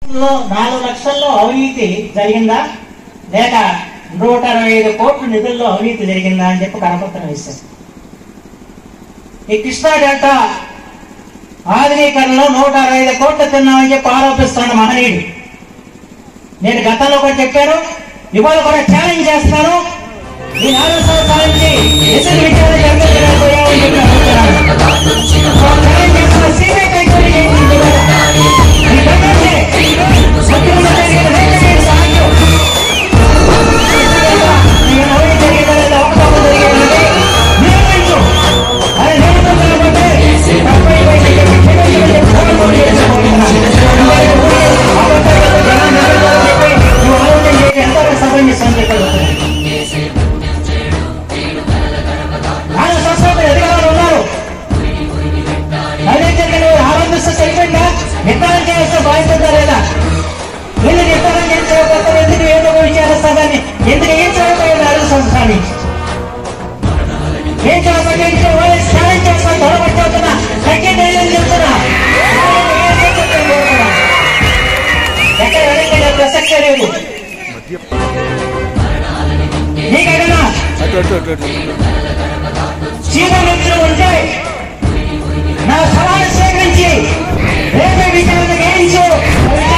లో నాలుగు లక్షల్లో అవినీతి జరిగిందా లేక నూట అరవై ఐదు కోట్ల నిధుల్లో అవినీతి జరిగిందా అని చెప్పి కరపత్రం వేశారు ఈ కృష్ణా డెల్టా ఆధునీకరణలో నూట అరవై ఐదు కోట్లు తిన్నామని చెప్పి ఆరోపిస్తున్న మహనీయుడు నేను గతంలో కూడా చెప్పాను ఇవాళ కూడా ఛాలెంజ్ చేస్తాను ఈ నాలుగు సంవత్సరాల నుంచి ఎందుకు విచారణ జరగలేకపోయామని చెప్పి అడుగుతున్నాను. ఛాలెంజ్ చేస్తున్న సీనియర్ కైకోడి చేసింది ఇవాళ. ఈ గవర్నమెంటే సత్యంలో జరిగిన రైతులకు సాధ్యం. ఈ అవినీతి జరిగిందా లేదా అవకతవకలు జరిగాయా అనేది నిరూపించు. అది నిరూపించకపోతే తప్పై పోయి చెప్పి క్షమించమని చెప్పి కోరుకోండి అని కోరుకుంటున్నాను. అబద్ధాలకు జనం నిలబడాలని చెప్పి నువ్వు ఆలోచన చేసి ఎంతవరకు సమంజసం చెప్పగలుగుతున్నావు? నాలుగు సంవత్సరాలు ఎదుగుదల ఉన్నారు అదే జరిగిన ఆరంభిస్తే సరిపోయిందా నిర్ధారణ చేయాల్సిన బాధ్యత లేదా వీళ్ళు నిర్ధారణ చేయకపోతే ఎందుకు ఏదో ఒక విచారిస్తారని ఎందుకు ఏం చేయకపోయారు నాలుగు సంవత్సరాలు నుంచి? ఏం చేయకపోతే ఇంట్లో వాళ్ళు స్నానం చేసుకొని తొడగొట్టుకుంటున్నా తగ్గేదేదని చెప్తున్నా ఏం చెప్తాను కోరుతున్నా. ఎక్కడ వెనక్కి ప్రసక్తే లేదు నీకైనా అటు అటు అటు అటు జీవమిత్రులు ఉంటే నా సవాలు స్వీకరించి రేపే విచారణ వేయించు విచారణ